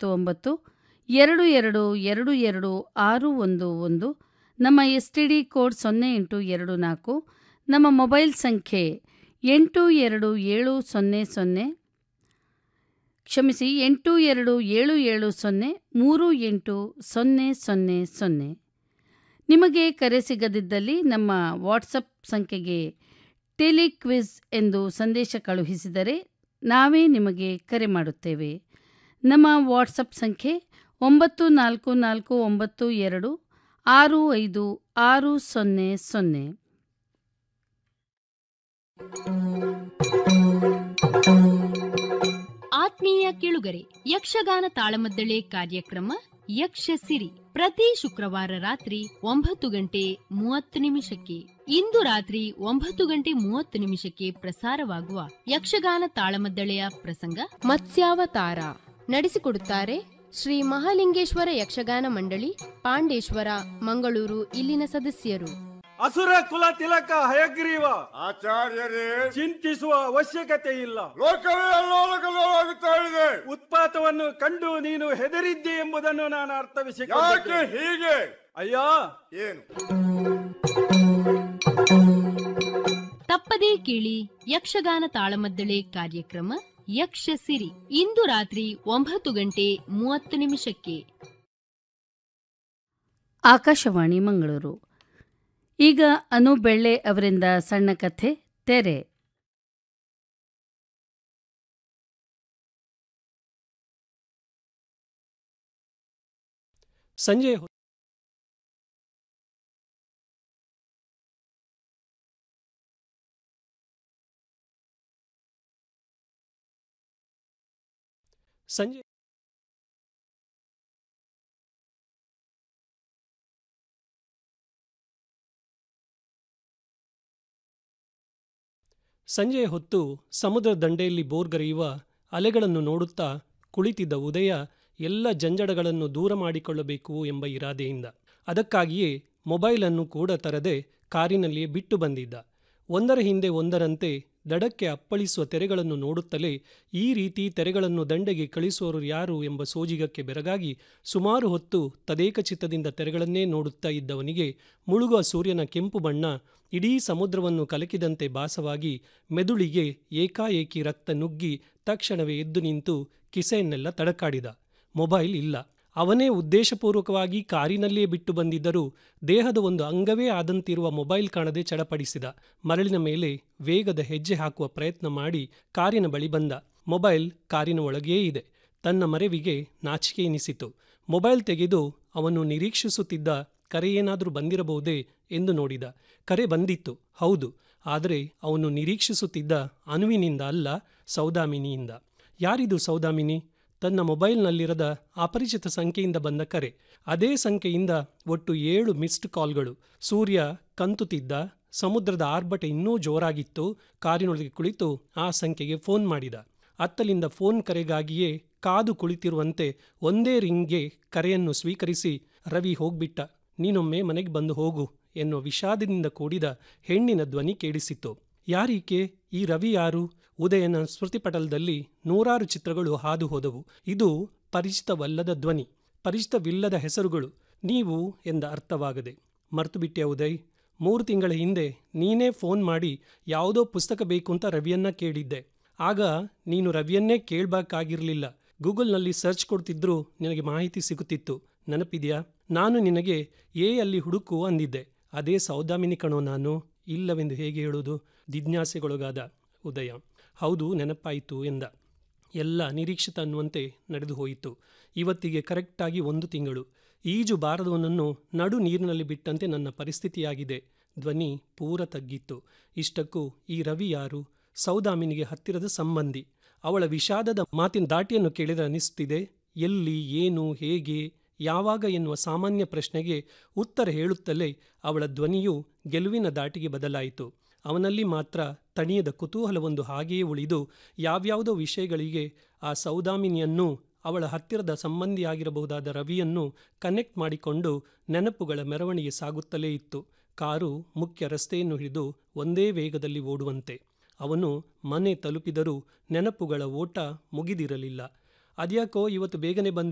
ಒಂಬತ್ತು ಒಂಬತ್ತು ಎರಡು ಎರಡು ಎರಡು ಎರಡು ಆರು ಒಂದು ಒಂದು ನಮ್ಮ ಎಸ್ ಟಿ ಡಿ ಕೋಡ್ ಸೊನ್ನೆ ಎಂಟು ಎರಡು ನಾಲ್ಕು ನಮ್ಮ ಮೊಬೈಲ್ ಸಂಖ್ಯೆ ಎಂಟು ಎರಡು ಏಳು ಸೊನ್ನೆ ಸೊನ್ನೆ ಕ್ಷಮಿಸಿ ಎಂಟು ಎರಡು ಏಳು ಏಳು ಸೊನ್ನೆ ಮೂರು ಎಂಟು ಸೊನ್ನೆ ಸೊನ್ನೆ ಸೊನ್ನೆ ನಿಮಗೆ ಕರೆ ಸಿಗದಿದ್ದಲ್ಲಿ ನಮ್ಮ ವಾಟ್ಸಪ್ ಸಂಖ್ಯೆಗೆ ಟೆಲಿಕ್ವಿಜ್ ಎಂದು ಸಂದೇಶ ಕಳುಹಿಸಿದರೆ ನಾವೇ ನಿಮಗೆ ಕರೆ ಮಾಡುತ್ತೇವೆ ನಮ್ಮ ವಾಟ್ಸಪ್ ಸಂಖ್ಯೆ ಒಂಬತ್ತು ನಾಲ್ಕು ನಾಲ್ಕು ಒಂಬತ್ತು ಎರಡು ಆರು ಐದು ಆರು ಸೊನ್ನೆ ಸೊನ್ನೆ ಆತ್ಮೀಯ ಕೇಳುಗರೆ ಯಕ್ಷಗಾನ ತಾಳಮದ್ದಳೆ ಕಾರ್ಯಕ್ರಮ ಯಕ್ಷ ಸಿರಿ ಪ್ರತಿ ಶುಕ್ರವಾರ ರಾತ್ರಿ ಒಂಬತ್ತು ಗಂಟೆ ಮೂವತ್ತು ನಿಮಿಷಕ್ಕೆ ಇಂದು ರಾತ್ರಿ ಒಂಬತ್ತು ಗಂಟೆ ಮೂವತ್ತು ನಿಮಿಷಕ್ಕೆ ಪ್ರಸಾರವಾಗುವ ಯಕ್ಷಗಾನ ತಾಳಮದ್ದಳೆಯ ಪ್ರಸಂಗ ಮತ್ಸ್ಯಾವತಾರ ನಡೆಸಿಕೊಡುತ್ತಾರೆ ಶ್ರೀ ಮಹಾಲಿಂಗೇಶ್ವರ ಯಕ್ಷಗಾನ ಮಂಡಳಿ ಪಾಂಡೇಶ್ವರ ಮಂಗಳೂರು ಇಲ್ಲಿನ ಸದಸ್ಯರು ಅಸುರ ಕುಲ ತಿಲಕ ಹಯಗ್ರೀವ ಆಚಾರ್ಯರೇ ಚಿಂತಿಸುವ ಅವಶ್ಯಕತೆ ಇಲ್ಲ ಲೋಕವೇ ಅಲ್ಲೋಲಕಲ್ಲೋಲಾಗುತ್ತಾ ಇದೆ ಉತ್ಪಾತವನ್ನು ಕಂಡು ನೀನು ಹೆದರಿದ್ದೆ ಎಂಬುದನ್ನು ನಾನು ಯಾಕೆ ಅರ್ಥವಿಸಿಕೊಂಡೆ ಹೀಗೆ ಅಯ್ಯ ಏನು ತಪ್ಪದೇ ಕೇಳಿ ಯಕ್ಷಗಾನ ತಾಳಮದ್ದಳೆ ಕಾರ್ಯಕ್ರಮ ಯಕ್ಷ ಸಿರಿ ಇಂದು ರಾತ್ರಿ ಒಂಬತ್ತು ಗಂಟೆ ಮೂವತ್ತು ನಿಮಿಷಕ್ಕೆ ಆಕಾಶವಾಣಿ ಮಂಗಳೂರು ಈಗ ಅನು ಬೆಳ್ಳೆ ಅವರಿಂದ ಸಣ್ಣ ಕಥೆ ತೆರೆ ಸಂಜೆ ಹೊ- ಸಂಜೆ ಸಂಜೆಯ ಹೊತ್ತು ಸಮುದ್ರ ದಂಡೆಯಲ್ಲಿ ಬೋರ್ಗರೆಯುವ ಅಲೆಗಳನ್ನು ನೋಡುತ್ತಾ ಕುಳಿತಿದ್ದ ಉದಯ ಎಲ್ಲ ಜಂಜಡಗಳನ್ನು ದೂರ ಮಾಡಿಕೊಳ್ಳಬೇಕು ಎಂಬ ಇರಾದೆಯಿಂದ ಅದಕ್ಕಾಗಿಯೇ ಮೊಬೈಲನ್ನು ಕೂಡ ತರದೆ ಕಾರಿನಲ್ಲಿಯೇ ಬಿಟ್ಟು ಬಂದಿದ್ದ ಒಂದರ ಹಿಂದೆ ಒಂದರಂತೆ ದಡಕ್ಕೆ ಅಪ್ಪಳಿಸುವ ತೆರೆಗಳನ್ನು ನೋಡುತ್ತಲೇ ಈ ರೀತಿ ತೆರೆಗಳನ್ನು ದಂಡೆಗೆ ಕಳಿಸುವವರು ಯಾರು ಎಂಬ ಸೋಜಿಗಕ್ಕೆ ಬೆರಗಾಗಿ ಸುಮಾರು ಹೊತ್ತು ತದೇಕ ಚಿತ್ತದಿಂದ ತೆರೆಗಳನ್ನೇ ನೋಡುತ್ತಾ ಇದ್ದವನಿಗೆ ಮುಳುಗುವ ಸೂರ್ಯನ ಕೆಂಪು ಬಣ್ಣ ಇಡೀ ಸಮುದ್ರವನ್ನು ಕಲಕಿದಂತೆ ಭಾಸವಾಗಿ ಮೆದುಳಿಗೆ ಏಕಾಏಕಿ ರಕ್ತ ನುಗ್ಗಿ ತಕ್ಷಣವೇ ಎದ್ದು ನಿಂತು ಕಿಸೆಯನ್ನೆಲ್ಲ ತಡಕಾಡಿದ ಮೊಬೈಲ್ ಇಲ್ಲ ಅವನೇ ಉದ್ದೇಶಪೂರ್ವಕವಾಗಿ ಕಾರಿನಲ್ಲಿಯೇ ಬಿಟ್ಟು ಬಂದಿದ್ದರೂ ದೇಹದ ಒಂದು ಅಂಗವೇ ಆದಂತಿರುವ ಮೊಬೈಲ್ ಕಾಣದೆ ಚಡಪಡಿಸಿದ ಮರಳಿನ ಮೇಲೆ ವೇಗದ ಹೆಜ್ಜೆ ಹಾಕುವ ಪ್ರಯತ್ನ ಮಾಡಿ ಕಾರಿನ ಬಳಿ ಬಂದ ಮೊಬೈಲ್ ಕಾರಿನ ಒಳಗೇ ಇದೆ ತನ್ನ ಮರೆವಿಗೆ ನಾಚಿಕೆ ಎನಿಸಿತು ಮೊಬೈಲ್ ತೆಗೆದು ಅವನು ನಿರೀಕ್ಷಿಸುತ್ತಿದ್ದ ಕರೆ ಏನಾದರೂ ಬಂದಿರಬಹುದೇ ಎಂದು ನೋಡಿದ ಕರೆ ಬಂದಿತ್ತು ಹೌದು ಆದರೆ ಅವನು ನಿರೀಕ್ಷಿಸುತ್ತಿದ್ದ ಅನುವಿನಿಂದ ಅಲ್ಲ ಸೌದಾಮಿನಿಯಿಂದ ಯಾರಿದು ಸೌದಾಮಿನಿ ತನ್ನ ಮೊಬೈಲ್ನಲ್ಲಿರದ ಅಪರಿಚಿತ ಸಂಖ್ಯೆಯಿಂದ ಬಂದ ಕರೆ ಅದೇ ಸಂಖ್ಯೆಯಿಂದ ಒಟ್ಟು ಏಳು ಮಿಸ್ಡ್ ಕಾಲ್ಗಳು ಸೂರ್ಯ ಕಂತುತ್ತಿದ್ದ ಸಮುದ್ರದ ಆರ್ಭಟ ಇನ್ನೂ ಜೋರಾಗಿತ್ತು ಕಾರಿನೊಳಗೆ ಕುಳಿತು ಆ ಸಂಖ್ಯೆಗೆ ಫೋನ್ ಮಾಡಿದ ಅತ್ತಲಿಂದ ಫೋನ್ ಕರೆಗಾಗಿಯೇ ಕಾದು ಕುಳಿತಿರುವಂತೆ ಒಂದೇ ರಿಂಗ್ಗೆ ಕರೆಯನ್ನು ಸ್ವೀಕರಿಸಿ ರವಿ ಹೋಗ್ಬಿಟ್ಟ ನೀನೊಮ್ಮೆ ಮನೆಗೆ ಬಂದು ಹೋಗು ಎನ್ನುವ ವಿಷಾದದಿಂದ ಕೂಡಿದ ಹೆಣ್ಣಿನ ಧ್ವನಿ ಕೇಳಿಸಿತು ಯಾರೀಕೆ ಈ ರವಿ ಯಾರು ಉದಯನ ಸ್ಮೃತಿಪಟಲದಲ್ಲಿ ನೂರಾರು ಚಿತ್ರಗಳು ಹಾದು ಹೋದವು ಇದು ಪರಿಚಿತವಲ್ಲದ ಧ್ವನಿ ಪರಿಚಿತವಿಲ್ಲದ ಹೆಸರುಗಳು ನೀವು ಎಂದ ಅರ್ಥವಾಗದೆ ಮರ್ತುಬಿಟ್ಟೆ ಉದಯ್ ಮೂರು ತಿಂಗಳ ಹಿಂದೆ ನೀನೇ ಫೋನ್ ಮಾಡಿ ಯಾವುದೋ ಪುಸ್ತಕ ಬೇಕು ಅಂತ ರವಿಯನ್ನ ಕೇಳಿದ್ದೆ ಆಗ ನೀನು ರವಿಯನ್ನೇ ಕೇಳಬೇಕಾಗಿರಲಿಲ್ಲ ಗೂಗಲ್ನಲ್ಲಿ ಸರ್ಚ್ ಕೊಡ್ತಿದ್ರೂ ನಿನಗೆ ಮಾಹಿತಿ ಸಿಗುತ್ತಿತ್ತು ನೆನಪಿದೆಯಾ ನಾನು ನಿನಗೆ ಎ ಅಲ್ಲಿ ಹುಡುಕು ಅಂದಿದ್ದೆ ಅದೇ ಸೌದಾಮಿನಿ ಕಣೋ ನಾನು ಇಲ್ಲವೆಂದು ಹೇಗೆ ಹೇಳುವುದು ಜಿಜ್ಞಾಸೆಗೊಳಗಾದ ಉದಯ ಹೌದು ನೆನಪಾಯಿತು ಎಂದ ಎಲ್ಲ ನಿರೀಕ್ಷಿತ ಅನ್ನುವಂತೆ ನಡೆದು ಹೋಯಿತು ಇವತ್ತಿಗೆ ಕರೆಕ್ಟಾಗಿ ಒಂದು ತಿಂಗಳು ಈಜು ಬಾರದವನನ್ನು ನಡು ನೀರಿನಲ್ಲಿ ಬಿಟ್ಟಂತೆ ನನ್ನ ಪರಿಸ್ಥಿತಿಯಾಗಿದೆ ಧ್ವನಿ ಪೂರ ತಗ್ಗಿತ್ತು ಇಷ್ಟಕ್ಕೂ ಈ ರವಿ ಯಾರು ಸೌದಾಮಿನಿಗೆ ಹತ್ತಿರದ ಸಂಬಂಧಿ ಅವಳ ವಿಷಾದದ ಮಾತಿನ ದಾಟಿಯನ್ನು ಕೇಳಿದರೆ ಅನಿಸುತ್ತಿದೆ ಎಲ್ಲಿ ಏನು ಹೇಗೆ ಯಾವಾಗ ಎನ್ನುವ ಸಾಮಾನ್ಯ ಪ್ರಶ್ನೆಗೆ ಉತ್ತರ ಹೇಳುತ್ತಲೇ ಅವಳ ಧ್ವನಿಯು ಗೆಲುವಿನ ದಾಟಿಗೆ ಬದಲಾಯಿತು ಅವನಲ್ಲಿ ಮಾತ್ರ ತಣಿಯದ ಕುತೂಹಲವೊಂದು ಹಾಗೆಯೇ ಉಳಿದು ಯಾವ್ಯಾವುದೋ ವಿಷಯಗಳಿಗೆ ಆ ಸೌದಾಮಿನಿಯನ್ನು ಅವಳ ಹತ್ತಿರದ ಸಂಬಂಧಿಯಾಗಿರಬಹುದಾದ ರವಿಯನ್ನು ಕನೆಕ್ಟ್ ಮಾಡಿಕೊಂಡು ನೆನಪುಗಳ ಮೆರವಣಿಗೆ ಸಾಗುತ್ತಲೇ ಇತ್ತು ಕಾರು ಮುಖ್ಯ ರಸ್ತೆಯನ್ನು ಹಿಡಿದು ಒಂದೇ ವೇಗದಲ್ಲಿ ಓಡುವಂತೆ ಅವನು ಮನೆ ತಲುಪಿದರೂ ನೆನಪುಗಳ ಓಟ ಮುಗಿದಿರಲಿಲ್ಲ ಅದ್ಯಾಕೋ ಇವತ್ತು ಬೇಗನೆ ಬಂದು